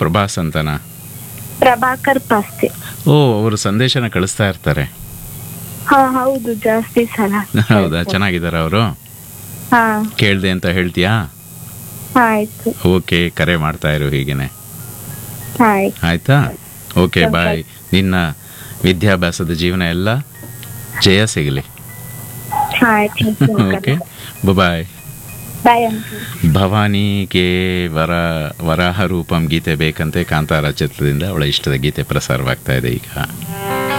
ಪ್ರಭಾಸ್ ಅಂತನಾ ಪ್ರಭಾಕರ್ ಪಾಸ್ತೆ ಓ ಅವರು ಸಂದೇಶನ ಕಳಿಸ್ತಾ ಇರ್ತಾರೆ ಹಾ ಹೌದು ಜಾಸ್ತಿ ಸಲ ಹೌದಾ ಚೆನ್ನಾಗಿದ್ದಾರೆ ಅವರು ಹಾ ಕೇಳ್ದೆ ಅಂತ ಹೇಳ್ತೀಯಾ ಆಯ್ತು ಓಕೆ ಕರೆ ಮಾಡ್ತಾ ಇರು ಹೀಗೇನೆ ಆಯ್ತು ಆಯ್ತಾ ಓಕೆ ಬಾಯ್ ನಿನ್ನ ವಿದ್ಯಾಭ್ಯಾಸದ ಜೀವನ ಎಲ್ಲ ಜಯ ಸಿಗಲಿ ಆಯ್ತು ಓಕೆ ಬಾಯ್ ಬಾಯ್ ಅಂಕಲ್ ಭವಾನಿಗೆ ವರ ವರಾಹ ರೂಪಂ ಗೀತೆ ಬೇಕಂತೆ ಕಾಂತಾರ ಚಿತ್ರದಿಂದ ಅವಳ ಇಷ್ಟದ ಗೀತೆ ಪ್ರಸಾರವಾಗ್ತಾ ಇದೆ ಈಗ